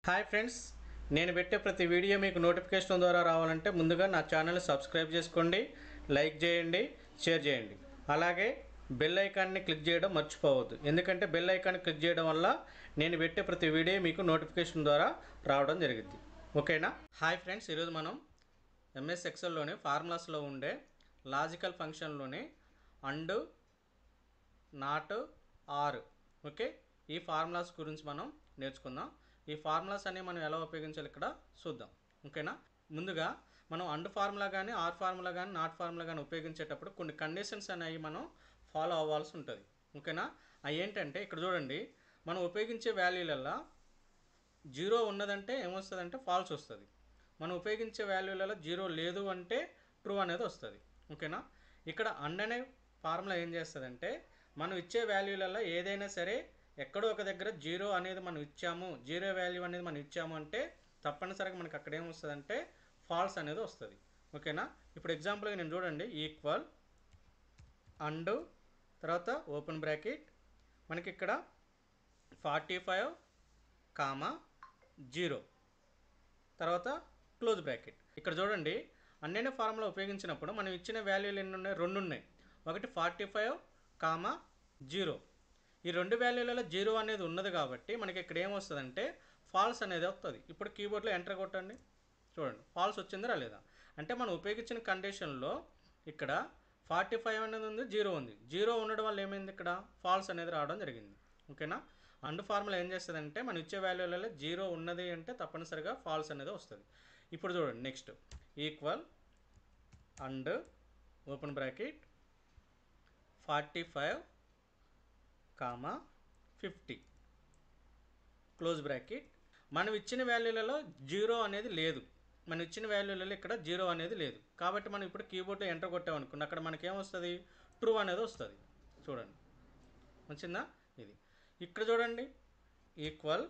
hi friends నేను పెట్టే ప్రతి వీడియో మీకు నోటిఫికేషన్ ద్వారా రావాలంటే ముందుగా నా ఛానల్ సబ్స్క్రైబ్ చేసుకోండి లైక్ చేయండి షేర్ చేయండి అలాగే బెల్ ఐకాన్ని క్లిక్ చేయడం మర్చిపోవద్దు ఎందుకంటే బెల్ ఐకాన్ క్లిక్ చేయడం వల్ల నేను పెట్టే ప్రతి వీడియో మీకు నోటిఫికేషన్ ద్వారా రావడం జరిగింది ఓకేనా హాయ్ ఫ్రెండ్స్ ఈరోజు మనం ఎంఎస్ ఎక్సెల్లోని ఫార్ములాస్లో ఉండే లాజికల్ ఫంక్షన్లోని అండ్ నాట్ ఆర్ ఓకే ఈ ఫార్ములాస్ గురించి మనం నేర్చుకుందాం ఈ ఫార్ములాస్ అనేవి మనం ఎలా ఉపయోగించాలి ఇక్కడ చూద్దాం ఓకేనా ముందుగా మనం అండ్ ఫార్ములా కానీ ఆర్ ఫార్ములా కానీ నాట్ ఫార్ములా కానీ ఉపయోగించేటప్పుడు కొన్ని కండిషన్స్ అనేవి మనం ఫాలో అవ్వాల్సి ఉంటుంది ఓకేనా అవి ఏంటంటే ఇక్కడ చూడండి మనం ఉపయోగించే వాల్యూలల్లో జీరో ఉన్నదంటే ఏమొస్తుందంటే ఫాల్స్ వస్తుంది మనం ఉపయోగించే వాల్యూలలో జీరో లేదు అంటే ట్రూ అనేది వస్తుంది ఓకేనా ఇక్కడ అండ్ అనే ఫార్ములా ఏం చేస్తుందంటే మనం ఇచ్చే వాల్యూలలో ఏదైనా సరే ఎక్కడో ఒక దగ్గర జీరో అనేది మనం ఇచ్చాము జీరో వాల్యూ అనేది మనం ఇచ్చాము అంటే తప్పనిసరిగా మనకి అక్కడ ఏమొస్తుందంటే ఫాల్స్ అనేది వస్తుంది ఓకేనా ఇప్పుడు ఎగ్జాంపుల్గా నేను చూడండి ఈక్వల్ అండ్ తర్వాత ఓపెన్ బ్రాకెట్ మనకి ఇక్కడ ఫార్టీ ఫైవ్ కామా జీరో తర్వాత క్లోజ్ బ్రాకెట్ ఇక్కడ చూడండి అన్నైన ఫార్ములా ఉపయోగించినప్పుడు మనం ఇచ్చిన వాల్యూలు ఎన్ని ఉన్నాయి రెండు ఉన్నాయి ఒకటి ఫార్టీ ఫైవ్ కామా జీరో ఈ రెండు వాల్యూలలో జీరో అనేది ఉన్నది కాబట్టి మనకి ఇక్కడ ఏమొస్తుందంటే ఫాల్స్ అనేది వస్తుంది ఇప్పుడు కీబోర్డ్లో ఎంటర్ కొట్టండి చూడండి ఫాల్స్ వచ్చిందా లేదా అంటే మనం ఉపయోగించిన కండిషన్లో ఇక్కడ ఫార్టీ ఫైవ్ అనేది ఉంది జీరో ఉంది జీరో ఉండడం వల్ల ఏమైంది ఇక్కడ ఫాల్స్ అనేది రావడం జరిగింది ఓకేనా అండ్ ఫార్ములా ఏం చేస్తుందంటే మనం ఇచ్చే వాల్యూలలో జీరో ఉన్నది అంటే తప్పనిసరిగా ఫాల్స్ అనేది వస్తుంది ఇప్పుడు చూడండి next equal and open bracket forty five comma fifty close bracket మనం ఇచ్చిన వాల్యూలలో జీరో అనేది లేదు మనం ఇచ్చిన వాల్యూలలో ఇక్కడ జీరో అనేది లేదు కాబట్టి మనం ఇప్పుడు కీబోర్డ్లో ఎంటర్ కొట్టామనుకున్న అక్కడ మనకి ఏమొస్తుంది ట్రూ అనేది వస్తుంది చూడండి వచ్చిందా ఇది ఇక్కడ చూడండి equal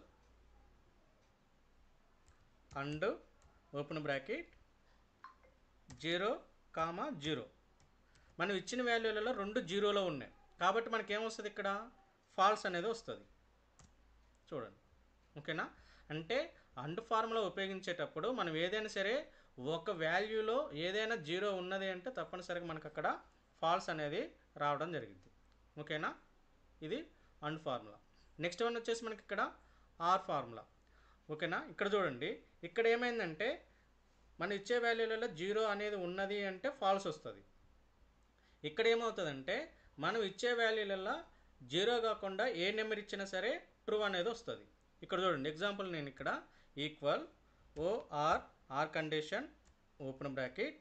and open bracket zero comma zero మనం ఇచ్చిన వాల్యూలలో రెండు జీరోలో ఉన్నాయి కాబట్టి మనకి ఏమొస్తుంది ఇక్కడ ఫాల్స్ అనేది వస్తుంది చూడండి ఓకేనా అంటే అండ్ ఫార్ములా ఉపయోగించేటప్పుడు మనం ఏదైనా సరే ఒక వాల్యూలో ఏదైనా జీరో ఉన్నది అంటే తప్పనిసరిగా మనకు అక్కడ ఫాల్స్ అనేది రావడం జరిగింది ఓకేనా ఇది అండ్ ఫార్ములా నెక్స్ట్ వన్ వచ్చేసి మనకి ఇక్కడ ఆర్ ఫార్ములా ఓకేనా ఇక్కడ చూడండి ఇక్కడ ఏమైందంటే మనం ఇచ్చే వాల్యూలలో జీరో అనేది ఉన్నది అంటే ఫాల్స్ వస్తుంది ఇక్కడ ఏమవుతుందంటే మనం ఇచ్చే వాల్యూలలో జీరో కాకుండా ఏ నెంబర్ ఇచ్చినా సరే ట్రూ అనేది వస్తుంది ఇక్కడ చూడండి ఎగ్జాంపుల్ నేను ఇక్కడ equal OR or condition open bracket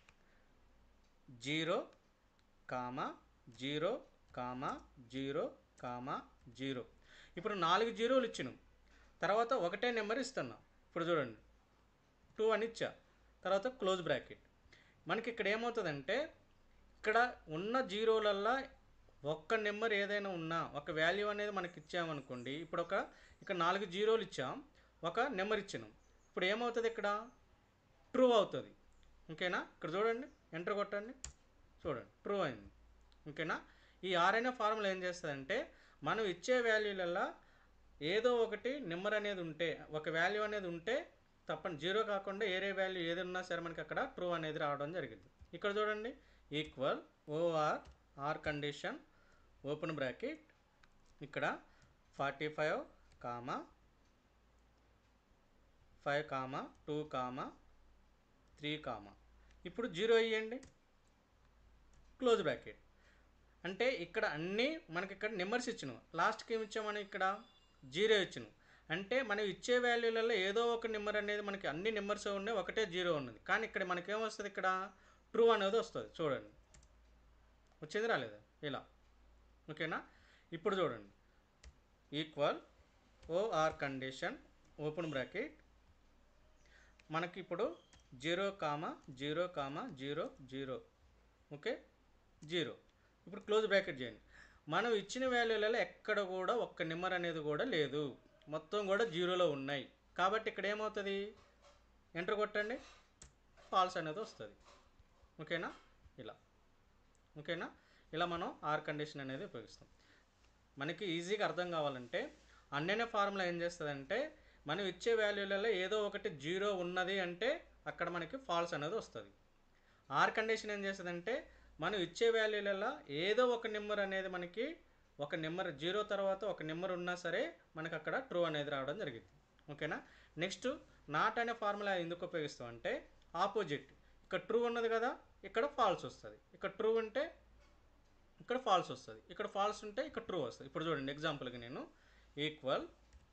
zero comma zero comma zero comma zero ఇప్పుడు నాలుగు జీరోలు ఇచ్చినాం తర్వాత ఒకటే నెంబర్ ఇస్తున్నా ఇప్పుడు చూడండి టూ అని ఇచ్చా తర్వాత క్లోజ్ బ్రాకెట్ మనకి ఇక్కడ ఏమవుతుందంటే ఇక్కడ ఉన్న జీరోలల్లో ఒక్క నెంబర్ ఏదైనా ఉన్నా ఒక వాల్యూ అనేది మనకి ఇచ్చామనుకోండి ఇప్పుడు ఒక ఇక్కడ నాలుగు జీరోలు ఇచ్చాం ఒక నెంబర్ ఇచ్చినాం ఇప్పుడు ఏమవుతుంది ఇక్కడ ట్రూ అవుతుంది ఓకేనా ఇక్కడ చూడండి ఎంటర్ కొట్టండి చూడండి ట్రూ అయింది ఓకేనా ఈ ఆర్ఎన్ఏ ఫార్ములా ఏం చేస్తుందంటే మనం ఇచ్చే వాల్యూలల్లో ఏదో ఒకటి నెంబర్ అనేది ఉంటే ఒక వాల్యూ అనేది ఉంటే తప్పని జీరో కాకుండా ఏరే వాల్యూ ఏది ఉన్నా సరే మనకి అక్కడ ట్రూ అనేది రావడం జరిగింది ఇక్కడ చూడండి equal OR or condition open bracket ఇక్కడ forty five comma five comma two comma three comma ఇప్పుడు జీరో ఇవ్వండి క్లోజ్ బ్రాకెట్ అంటే ఇక్కడ అన్నీ మనకి ఇక్కడ నెంబర్స్ ఇచ్చినాం లాస్ట్కి ఏమి ఇచ్చామని ఇక్కడ జీరో ఇచ్చినాం అంటే మనం ఇచ్చే వాల్యూలలో ఏదో ఒక నెంబర్ అనేది మనకి అన్ని నెంబర్స్ ఉన్నాయి ఒకటే జీరో ఉన్నది కానీ ఇక్కడ మనకి ఏమొస్తుంది ఇక్కడ ట్రూ అనేది వస్తుంది చూడండి వచ్చింది రాలేదా ఇలా ఓకేనా ఇప్పుడు చూడండి equal OR condition open bracket మనకి ఇప్పుడు zero comma zero comma zero zero okay zero ఇప్పుడు క్లోజ్ బ్రాకెట్ చేయండి మనం ఇచ్చిన వాల్యూలలో ఎక్కడ కూడా ఒక్క నెంబర్ అనేది కూడా లేదు మొత్తం కూడా జీరోలో ఉన్నాయి కాబట్టి ఇక్కడ ఏమవుతుంది ఎంటర్ కొట్టండి ఫాల్స్ అనేది వస్తుంది ఓకేనా ఇలా ఓకేనా ఇలా మనం ఆర్ కండిషన్ అనేది ఉపయోగిస్తాం మనకి ఈజీగా అర్థం కావాలంటే అన్నైన ఫార్ములా ఏం చేస్తుందంటే మనం ఇచ్చే వాల్యూలలో ఏదో ఒకటి జీరో ఉన్నది అంటే అక్కడ మనకి ఫాల్స్ అనేది వస్తుంది ఆర్ కండిషన్ ఏం చేస్తుందంటే మనం ఇచ్చే వాల్యూలలో ఏదో ఒక నెంబర్ అనేది మనకి ఒక నెంబర్ జీరో తర్వాత ఒక నెంబర్ ఉన్నా సరే మనకు అక్కడ ట్రూ అనేది రావడం జరిగింది ఓకేనా నెక్స్ట్ నాట్ అనే ఫార్ములా ఎందుకు ఉపయోగిస్తాం అంటే ఆపోజిట్ ఇక్కడ ట్రూ ఉన్నది కదా ఇక్కడ ఫాల్స్ వస్తుంది ఇక్కడ ట్రూ ఉంటే ఇక్కడ ఫాల్స్ వస్తుంది ఇక్కడ ఫాల్స్ ఉంటే ఇక్కడ ట్రూ వస్తుంది ఇప్పుడు చూడండి ఎగ్జాంపుల్కి నేను ఈక్వల్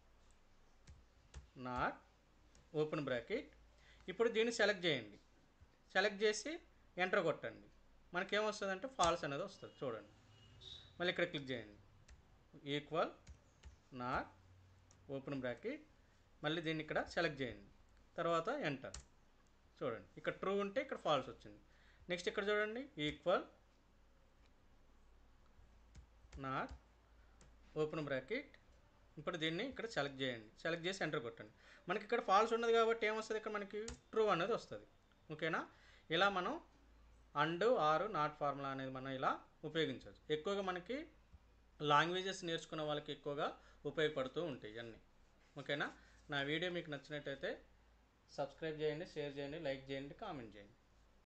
నాట్ ఓపెన్ బ్రాకెట్ ఇప్పుడు దీన్ని సెలెక్ట్ చేయండి సెలెక్ట్ చేసి ఎంటర్ కొట్టండి మనకేమొస్తుంది అంటే ఫాల్స్ అనేది వస్తుంది చూడండి మళ్ళీ ఇక్కడ క్లిక్ చేయండి ఈక్వల్ నాట్ ఓపెన్ బ్రాకెట్ మళ్ళీ దీన్ని ఇక్కడ సెలెక్ట్ చేయండి తర్వాత ఎంటర్ చూడండి ఇక్కడ ట్రూ ఉంటే ఇక్కడ ఫాల్స్ వచ్చింది నెక్స్ట్ ఇక్కడ చూడండి ఈక్వల్ నాట్ ఓపెన్ బ్రాకెట్ ఇప్పుడు దీన్ని ఇక్కడ సెలెక్ట్ చేయండి సెలెక్ట్ చేసి ఎంటర్ కొట్టండి మనకి ఇక్కడ ఫాల్స్ ఉన్నది కాబట్టి ఏమొస్తుంది ఇక్కడ మనకి ట్రూ అనేది వస్తుంది ఓకేనా ఇలా మనం అండ్ ఆరు నాట్ ఫార్ములా అనేది మనం ఇలా ఉపయోగించవచ్చు ఎక్కువగా మనకి లాంగ్వేజెస్ నేర్చుకున్న వాళ్ళకి ఎక్కువగా ఉపయోగపడుతూ ఉంటాయి ఇవన్నీ ఓకేనా నా వీడియో మీకు నచ్చినట్టయితే సబ్స్క్రైబ్ చేయండి షేర్ చేయండి లైక్ చేయండి కామెంట్ చేయండి